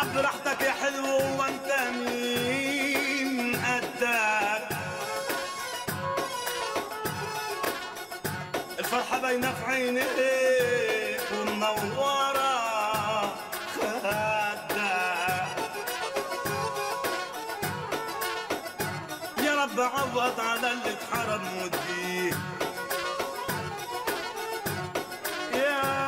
براحتك يا حلو وانت مين قدك الفرحة باينة في عينيك ومنورة خدك يا رب عوض على اللي اتحرم وديه يا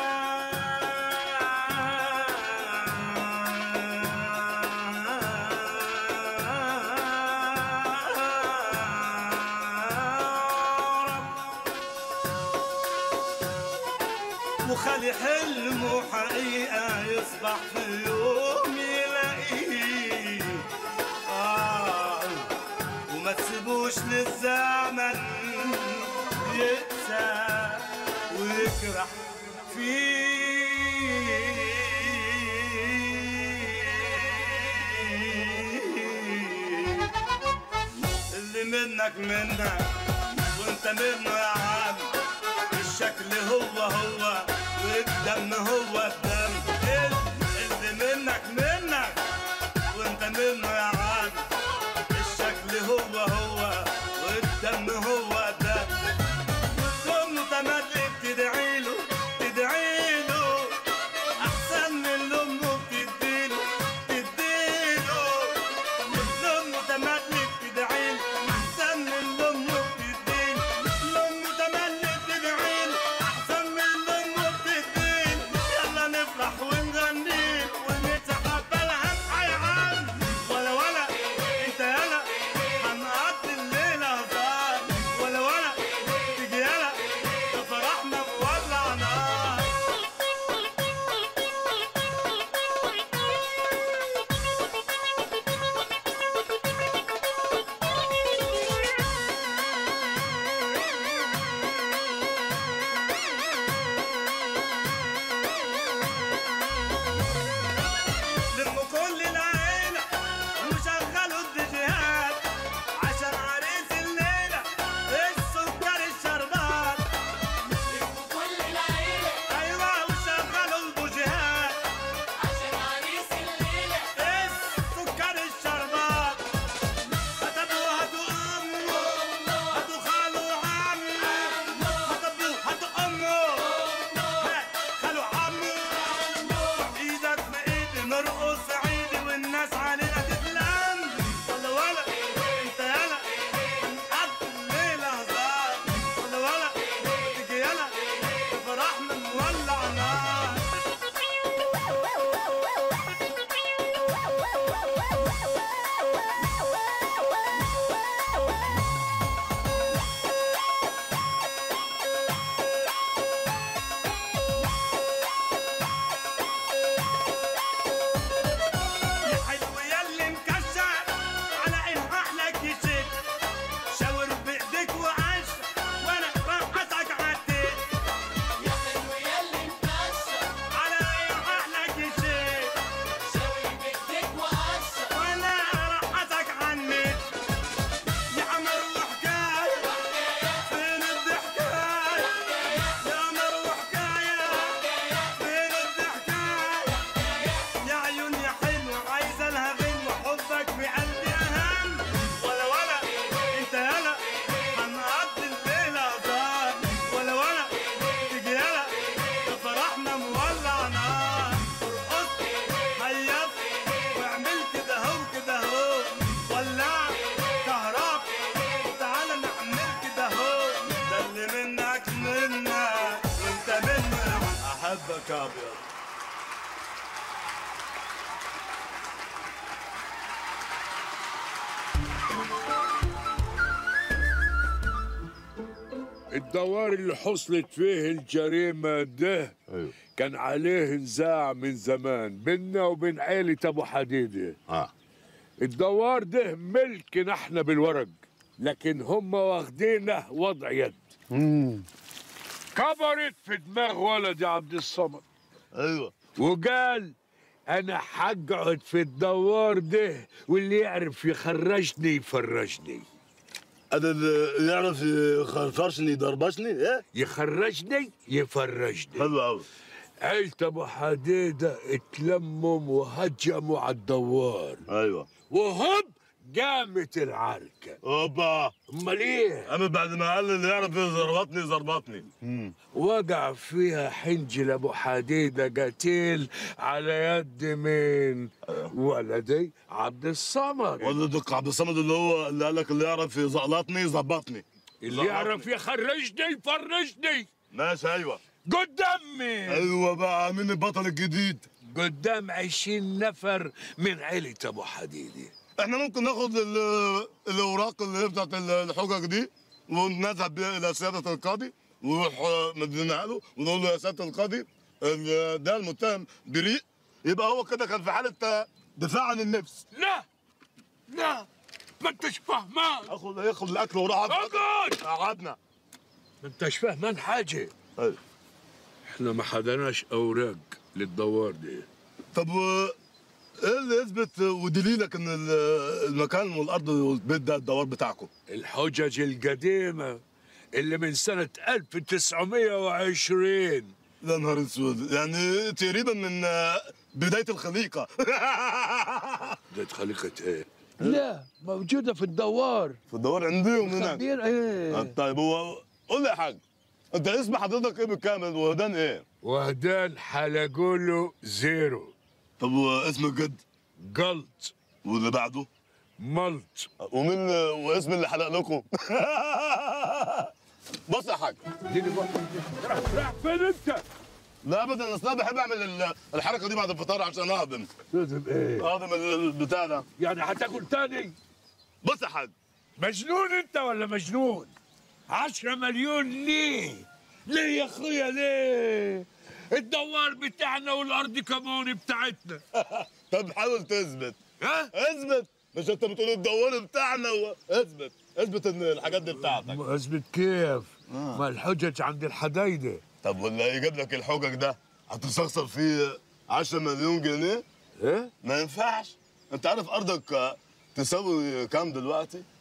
رب وخلي حلمه حقيقة يصبح في يوم يلاقيه آه وما تسيبوش للزمن يقسى ويجرح فيه اللي منك منك وانت منه يا عم الشكل هو هو والدم هو الدم اللي منك منك وانت منه يا عم الشكل هو هو والدم هو الدم ثم تملك تدعي له تدعي له احسن من امه بتديله تديله ثم تملك تدعي له احسن من امه بتديله ثم تملك تدعي له احسن من امه بتديله يلا نفرح ونغني ونتقبلها بحيعان ولا ولا انت يلا هنقضي الليله هزار ولا ولا تيجي يلا ده فرحنا بولع نار لموا كل العيلة وشغلوا الديجيهات عشان عريس الليلة السكر الشربات لموا كل العيلة أيوة وشغلوا البوجيهات عشان عريس الليلة السكر الشربات هتبوا هاتوا أمه هاتوا خالو عمه هتبوا هاتوا أمه هات خالو عمه ايدك في ايدي نرقص عيدي والناس علينا تتلم ولا ولا انت يلا هنقضي الليلة هزار ولا ولا تيجي يلا فرحنا نولع نار يا حلو ياللي مكشر على ايه احلك يشد شاور بايديك وعش وانا رقصك عديت يا حلو ياللي مكشر على ايه احلك يشد شاور بايديك وقشر وانا رقصك عنيت يا عمر وحكايه فين الضحكايه يا عمر وحكايه فين الضحكايه يا عيون يا حلو عايزه لها غنوه حبك في قلبي اهم ولا ولا انت يلا هنقضي الليله هزار ولا ولا تيجي يلا ده فرحنا مولع نار ارقص هيص واعمل كده اهو كده اهو ولع كهرب تعالى نعمل كده اهو ده اللي منك منك وانت منك احبك يا ابيض الدوار اللي حصلت فيه الجريمة ده ايوه كان عليه نزاع من زمان بينا وبين عيلة أبو حديدة اه الدوار ده ملكنا احنا بالورق لكن هم واخدينه وضع يد كبرت في دماغ ولدي عبد الصمد ايوه وقال انا حقعد في الدوار ده واللي يعرف يخرجني يفرجني هذا اللي يعرف يخرفشني يضربشني ايه يخرجني يفرجني حلو قوي عيلة ابو حديدة اتلموا وهجموا على الدوار ايوه وهوب قامت العركة اوبا امال ايه اما بعد ما قال لي اللي يعرف يزربطني زربطني وقع فيها حنجل ابو حديدة قتيل على يد مين ولدي عبد الصمد ولا دق عبد الصمد اللي هو اللي قال لك اللي يعرف يزقلطني يظبطني اللي يعرف يخرجني يفرجني ماشي ايوه قدام مين ايوه بقى مين البطل الجديد قدام عشرين نفر من عيلة ابو حديدة احنا ممكن ناخد ال- الاوراق اللي هي بتاعت الحجج دي ونذهب بيها الى سياده القاضي ونروح آه، مدينها له ونقول له يا سياده القاضي ال- ده المتهم بريء يبقى هو كده كان في حاله آه، دفاع عن النفس لا لا ما انتش فهمان اخد ياخد الاكل وراح اقعد قعدنا ما انتش فهمان حاجة أيوة. احنا ما حدناش اوراق للدوار دي طب و ايه اللي يثبت ودليلك ان ال- المكان والارض والبيت ده الدوار بتاعكم الحجج القديمة اللي من سنة 1920 يا نهار اسود يعني تقريبا من آه، بدايه الخليقه ده خليقة ايه؟ لا موجودة في الدوار في الدوار عندهم هناك خبير ايه طيب هو قول لي يا حاج انت اسم حضرتك ايه بالكامل وهدان ايه؟ وهدان حلقوله زيرو طب واسم الجد قلط واللي بعده ملط ومين واسم اللي حلق لكم بص يا حاج اديني بقى راح راح فين انت؟ لا ابدا اصل انا بحب اعمل ال- الحركه دي بعد الفطار عشان اهضم لازم ايه؟ اهضم البتاع ده يعني هتاكل تاني؟ بص يا حاج مجنون انت ولا مجنون؟ عشرة مليون ليه؟ ليه يا اخويا ليه؟ الدوار بتاعنا والارض كمان بتاعتنا طب حاول تثبت ها؟ اثبت مش انت بتقول الدوار بتاعنا و... اثبت اثبت ان الحاجات دي بتاعتك اثبت كيف؟ ما الحجج عند الحدايده طب واللي يجيب لك الحجج ده هتستخسر فيه 10 مليون جنيه ايه؟ ما ينفعش انت عارف ارضك آه، تساوي كام دلوقتي